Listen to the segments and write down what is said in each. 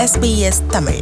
SBS Tamil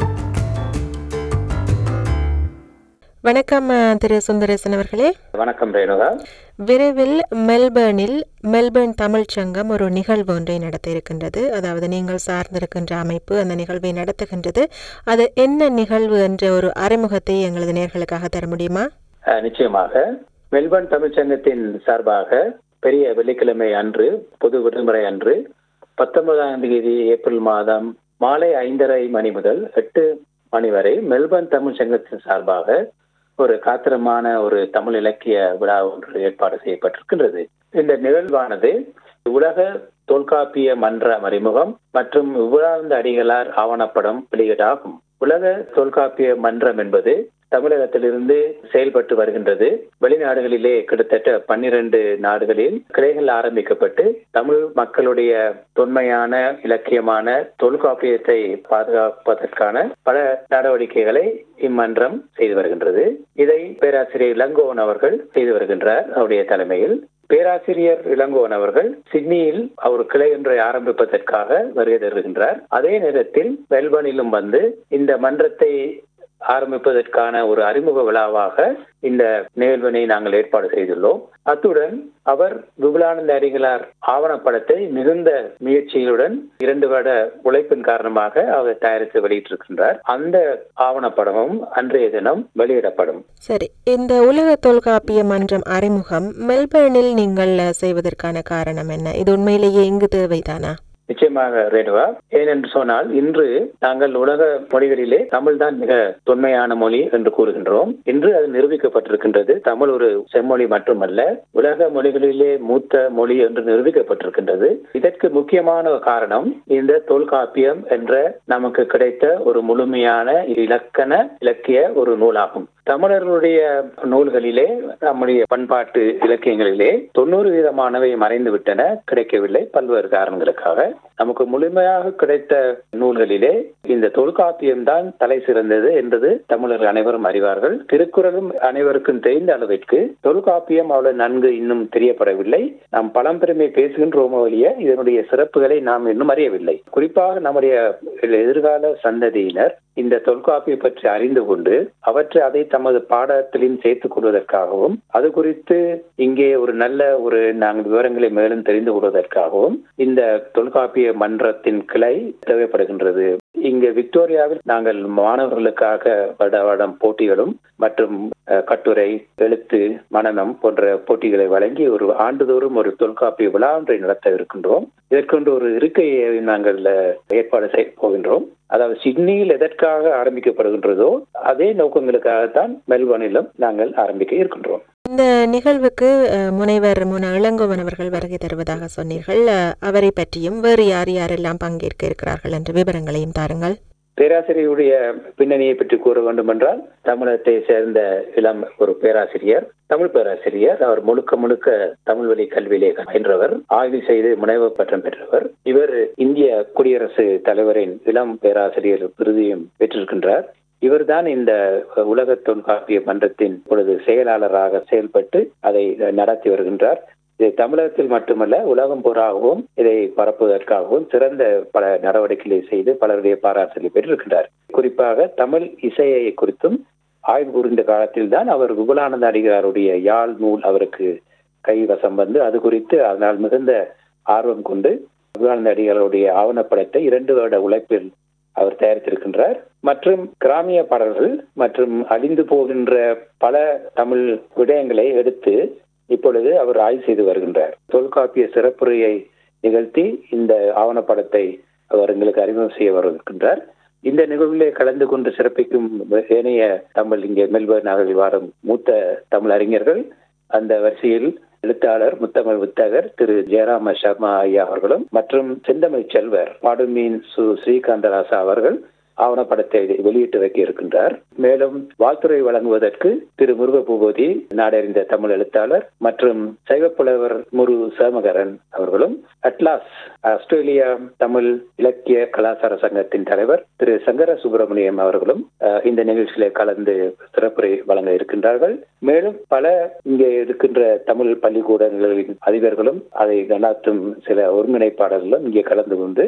வணக்கம் அஹ், திரு சுந்தரேசன் அவர்களே வணக்கம் ரேணுகா விரைவில் மெல்பர்னில் மெல்பர்ன் தமிழ்ச் சங்கம் ஒரு நிகழ்வு ஒன்றை நடத்த இருக்கின்றது அதாவது நீங்கள் சார்ந்திருக்கின்ற அமைப்பு அந்த நிகழ்வை நடத்துகின்றது அது என்ன நிகழ்வு என்ற ஒரு அறிமுகத்தை எங்களது நேர்களுக்காக தர முடியுமா அஹ், நிச்சயமாக மெல்பர்ன் தமிழ்ச்சங்கத்தின் சார்பாக பெரிய வெள்ளிக்கிழமை அன்று பொது விடுமுறை அன்று பத்தொன்பதாம் தேதி ஏப்ரல் மாதம் மாலை ஐந்தரை மணி முதல் எட்டு மணி வரை மெல்பர்ன் தமிழ் சங்கத்தின் சார்பாக ஒரு காத்திரமான ஒரு தமிழ் இலக்கிய விழா ஒன்று ஏற்பாடு செய்யப்பட்டிருக்கின்றது இந்த நிகழ்வானது உலக தொல்காப்பிய மன்ற அறிமுகம் மற்றும் விழாந்த அடிகளார் ஆவணப்படம் வெளியீடாகும் உலக தொல்காப்பிய மன்றம் என்பது தமிழகத்திலிருந்து செயல்பட்டு வருகின்றது வெளிநாடுகளிலே கிட்டத்தட்ட பன்னிரண்டு நாடுகளில் கிளைகள் ஆரம்பிக்கப்பட்டு தமிழ் மக்களுடைய தொன்மையான இலக்கியமான தொல்காப்பியத்தை பாதுகாப்பதற்கான பல நடவடிக்கைகளை இம்மன்றம் செய்து வருகின்றது இதை பேராசிரியர் இளங்கோவன் அவர்கள் செய்து வருகின்றார் அவருடைய தலைமையில் பேராசிரியர் இளங்கோவன் அவர்கள் சிட்னியில் அவர் கிளை ஒன்றை ஆரம்பிப்பதற்காக வருகை தருகின்றார் அதே நேரத்தில் மெல்பர்னிலும் வந்து இந்த மன்றத்தை ஆரம்பிப்பதற்கான ஒரு அறிமுக விழாவாக இந்த நிகழ்வினை நாங்கள் ஏற்பாடு செய்துள்ளோம் அத்துடன் அவர் விபுலானந்த அடிகளார் ஆவணப்படத்தை மிகுந்த முயற்சிகளுடன் இரண்டு வருட உழைப்பின் காரணமாக அவர் தயாரித்து வெளியிட்டிருக்கின்றார் அந்த ஆவணப்படமும் அன்றைய தினம் வெளியிடப்படும் சரி இந்த உலக தொல்காப்பிய மன்றம் அறிமுகம் மெல்பர்னில் நீங்கள் அஹ், செய்வதற்கான காரணம் என்ன இது உண்மையிலேயே இங்கு தேவைதானா நிச்சயமாக ரேணுவா ஏனென்று சொன்னால் இன்று நாங்கள் உலக மொழிகளிலே தமிழ் தான் மிக தொன்மையான மொழி என்று கூறுகின்றோம் இன்று அது நிரூபிக்கப்பட்டிருக்கின்றது தமிழ் ஒரு செம்மொழி மட்டுமல்ல உலக மொழிகளிலே மூத்த மொழி என்று நிரூபிக்கப்பட்டிருக்கின்றது இதற்கு முக்கியமான காரணம் இந்த தொல்காப்பியம் என்ற நமக்கு கிடைத்த ஒரு முழுமையான இலக்கண இலக்கிய ஒரு நூலாகும் தமிழர்களுடைய நூல்களிலே நம்முடைய பண்பாட்டு இலக்கியங்களிலே தொண்ணூறு வீதமானவை மறைந்து விட்டன கிடைக்கவில்லை பல்வேறு காரணங்களுக்காக நமக்கு முழுமையாக கிடைத்த நூல்களிலே இந்த தொல்காப்பியம் தான் தலை சிறந்தது என்பது தமிழர்கள் அனைவரும் அறிவார்கள் திருக்குறளும் அனைவருக்கும் தெரிந்த அளவிற்கு தொல்காப்பியம் அவ்வளவு நன்கு இன்னும் தெரியப்படவில்லை நாம் பழம்பெருமை பேசுகின்றோமோ ஒழிய இதனுடைய சிறப்புகளை நாம் இன்னும் அறியவில்லை குறிப்பாக நம்முடைய எதிர்கால சந்ததியினர் இந்த தொல்காப்பியை பற்றி அறிந்து கொண்டு அவற்றை அதை தமது பாடத்திலும் சேர்த்துக் கொள்வதற்காகவும் அது குறித்து இங்கே ஒரு நல்ல ஒரு நாங்கள் விவரங்களை மேலும் தெரிந்து கொள்வதற்காகவும் இந்த தொல்காப்பிய மன்றத்தின் கிளை தேவைப்படுகின்றது இங்க விக்டோரியாவில் நாங்கள் மாணவர்களுக்காக வருட வருடம் போட்டிகளும் மற்றும் அஹ், கட்டுரை எழுத்து மனநம் போன்ற போட்டிகளை வழங்கி ஒரு ஆண்டுதோறும் ஒரு தொல்காப்பிய விழா ஒன்றை நடத்த இருக்கின்றோம் இதற்கொண்டு ஒரு இருக்கையை நாங்கள் அஹ், ஏற்பாடு செய்ய போகின்றோம் அதாவது சிட்னியில் எதற்காக ஆரம்பிக்கப்படுகின்றதோ அதே நோக்கங்களுக்காகத்தான் மெல்பர்னிலும் நாங்கள் ஆரம்பிக்க இருக்கின்றோம் இந்த நிகழ்வுக்கு அஹ், முனைவர் முன இளங்கோவன் அவர்கள் வருகை தருவதாக சொன்னீர்கள் அஹ், அவரை பற்றியும் வேறு யார் யாரெல்லாம் பங்கேற்க இருக்கிறார்கள் என்ற விவரங்களையும் தாருங்கள் பேராசிரியருடைய பின்னணியை பற்றி கூற வேண்டும் என்றால் தமிழகத்தை சேர்ந்த இளம் ஒரு பேராசிரியர் தமிழ் பேராசிரியர் அவர் முழுக்க முழுக்க தமிழ் வழி கல்வியிலே பயின்றவர் ஆய்வு செய்து முனைவர் பட்டம் பெற்றவர் இவர் இந்திய குடியரசு தலைவரின் இளம் பேராசிரியர் விருதையும் பெற்றிருக்கின்றார் இவர்தான் இந்த உலக தொல்காப்பிய மன்றத்தின் பொழுது செயலாளராக செயல்பட்டு அதை நடத்தி வருகின்றார் இது தமிழகத்தில் மட்டுமல்ல உலகம் பூராகவும் இதை பரப்புவதற்காகவும் சிறந்த பல நடவடிக்கைகளை செய்து பலருடைய பாராட்டுகளை பெற்றிருக்கின்றார் குறிப்பாக தமிழ் இசையை குறித்தும் ஆய்வு புரிந்த காலத்தில் தான் அவர் விபுலானந்த அடிகளாருடைய யாழ் நூல் அவருக்கு கைவசம் வந்து அது குறித்து அதனால் மிகுந்த ஆர்வம் கொண்டு விபுலானந்த அடிகளாருடைய ஆவணப்படத்தை இரண்டு வருட உழைப்பில் அவர் தயாரித்திருக்கின்றார் மற்றும் கிராமிய பாடல்கள் மற்றும் அழிந்து போகின்ற பல தமிழ் விடயங்களை எடுத்து இப்பொழுது அவர் ஆய்வு செய்து வருகின்றார் தொல்காப்பிய சிறப்புரையை நிகழ்த்தி இந்த ஆவணப்படத்தை அவர் எங்களுக்கு அறிமுகம் செய்ய வருகின்றார் இந்த நிகழ்விலே கலந்து கொண்டு சிறப்பிக்கும் ஏனைய தமிழ் இங்கே மெல்பர்ன் நகரில் வாரும் மூத்த தமிழ் அறிஞர்கள் அந்த வரிசையில் எழுத்தாளர் முத்தமிழ் புத்தகர் திரு ஜெயராம சர்மா ஐயா அவர்களும் மற்றும் செந்தமிழ் செல்வர் பாடுமீன் சு ஸ்ரீகாந்தராசா அவர்கள் ஆவணப்படத்தை வெளியிட்டு வைக்க இருக்கின்றார் மேலும் வாழ்த்துறை வழங்குவதற்கு திரு முருக பூபதி நாடறிந்த தமிழ் எழுத்தாளர் மற்றும் சைவப்புலவர் முரு சேமகரன் அவர்களும் அட்லாஸ் ஆஸ்திரேலியா தமிழ் இலக்கிய கலாச்சார சங்கத்தின் தலைவர் திரு சங்கர சுப்பிரமணியம் அவர்களும் அஹ், இந்த நிகழ்ச்சியில கலந்து சிறப்புரை வழங்க இருக்கின்றார்கள் மேலும் பல இங்கே இருக்கின்ற தமிழ் பள்ளிக்கூடங்களின் அதிபர்களும் அதை நடாத்தும் சில ஒருங்கிணைப்பாளர்களும் இங்கே கலந்து கொண்டு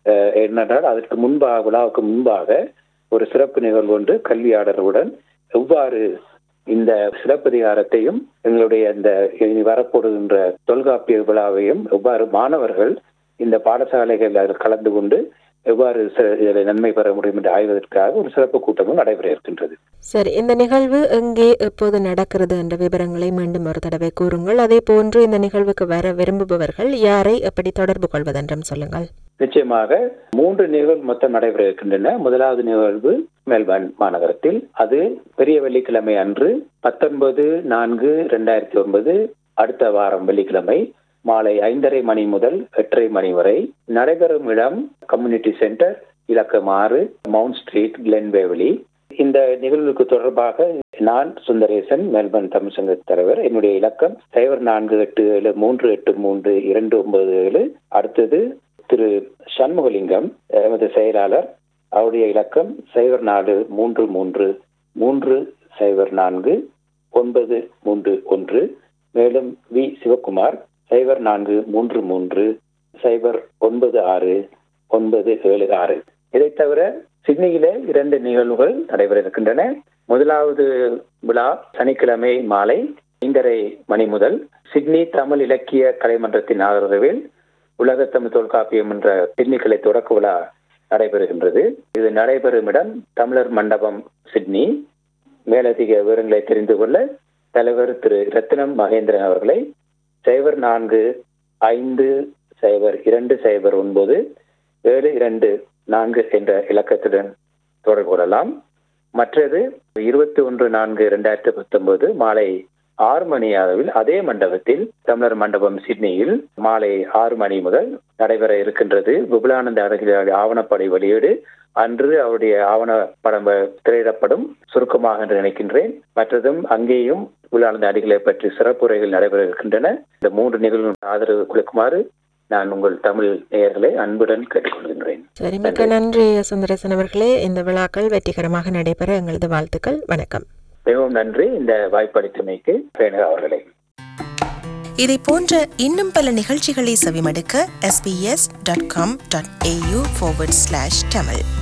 அஹ், என்னென்றால் அதற்கு முன்பாக விழாவுக்கு முன்பாக ஒரு சிறப்பு நிகழ்வு ஒன்று கல்வியாளருடன் எவ்வாறு இந்த சிலப்பதிகாரத்தையும் எங்களுடைய இந்த இனி வரப்போடுகின்ற தொல்காப்பிய விழாவையும் எவ்வாறு மாணவர்கள் இந்த பாடசாலைகள் அதில் கலந்து கொண்டு எவ்வாறு ச- இதில் நன்மை பெற முடியும் என்று ஆய்வதற்காக ஒரு சிறப்பு கூட்டமும் நடைபெற இருக்கின்றது சரி இந்த நிகழ்வு எங்கே எப்போது நடக்கிறது என்ற விவரங்களை மீண்டும் ஒரு தடவை கூறுங்கள் அதே போன்று இந்த நிகழ்வுக்கு வர விரும்புபவர்கள் யாரை எப்படி தொடர்பு கொள்வதென்றும் சொல்லுங்கள் நிச்சயமாக மூன்று நிகழ்வு மொத்தம் நடைபெற இருக்கின்றன முதலாவது நிகழ்வு மெல்பர்ன் மாநகரத்தில் அது பெரிய வெள்ளிக்கிழமை அன்று பத்தொன்பது நான்கு இரண்டாயிரத்தி ஒன்பது அடுத்த வாரம் வெள்ளிக்கிழமை மாலை ஐந்தரை மணி முதல் எட்டரை மணி வரை நடைபெறும் இடம் கம்யூனிட்டி சென்டர் இலக்கம் ஆறு மவுண்ட் ஸ்ட்ரீட் கிளென்பேவலி இந்த நிகழ்வுக்கு தொடர்பாக நான் சுந்தரேசன் மெல்பர்ன் தமிழ் சங்க தலைவர் என்னுடைய இலக்கம் சைபர் நான்கு எட்டு ஏழு மூன்று எட்டு மூன்று இரண்டு ஒன்பது ஏழு அடுத்தது திரு சண்முகலிங்கம் எமது செயலாளர் அவருடைய இலக்கம் சைபர் நாலு மூன்று மூன்று மூன்று சைபர் நான்கு ஒன்பது மூன்று ஒன்று மேலும் வி சிவகுமார் சைபர் நான்கு மூன்று மூன்று சைபர் ஒன்பது ஆறு ஒன்பது ஏழு ஆறு இதைத் தவிர சிட்னியிலே இரண்டு நிகழ்வுகள் நடைபெற இருக்கின்றன முதலாவது விழா சனிக்கிழமை மாலை ஐந்தரை மணி முதல் சிட்னி தமிழ் இலக்கிய கலைமன்றத்தின் ஆதரவில் உலக தமிழ் தொல்காப்பியம் என்ற சிட்னிக்கலை தொடக்க விழா நடைபெறுகின்றது இது நடைபெறும் இடம் தமிழர் மண்டபம் சிட்னி மேலதிக விவரங்களை தெரிந்து கொள்ள தலைவர் திரு ரத்தினம் மகேந்திரன் அவர்களை சைபர் நான்கு ஐந்து சைபர் இரண்டு சைபர் ஒன்பது ஏழு இரண்டு நான்கு என்ற இலக்கத்துடன் தொடர்பு கொள்ளலாம் மற்றது இருபத்தி ஒன்று நான்கு இரண்டாயிரத்தி பத்தொன்பது மாலை ஆறு மணி அளவில் அதே மண்டபத்தில் தமிழர் மண்டபம் சிட்னியில் மாலை ஆறு மணி முதல் நடைபெற இருக்கின்றது விபுலானந்த அழகிய ஆவணப்படை வெளியீடு அன்று அவருடைய ஆவணப்படம் திரையிடப்படும் சுருக்கமாக என்று நினைக்கின்றேன் மற்றதும் அங்கேயும் விபுலானந்த அடிகளை பற்றி சிறப்புரைகள் நடைபெற இருக்கின்றன இந்த மூன்று நிகழ்வு ஆதரவு கொடுக்குமாறு நான் உங்கள் தமிழ் நேயர்களை அன்புடன் கேட்டுக்கொள்கின்றேன் சரி மிக்க நன்றி சுந்தரேசன் அவர்களே இந்த விழாக்கள் வெற்றிகரமாக நடைபெற எங்களது வாழ்த்துக்கள் வணக்கம் மிகவும் நன்றி இந்த வாய்ப்பளித்தமைக்கு ரேணுகா அவர்களே இதை போன்ற இன்னும் பல நிகழ்ச்சிகளை செவிமடுக்க sbs.com.au forward slash tamil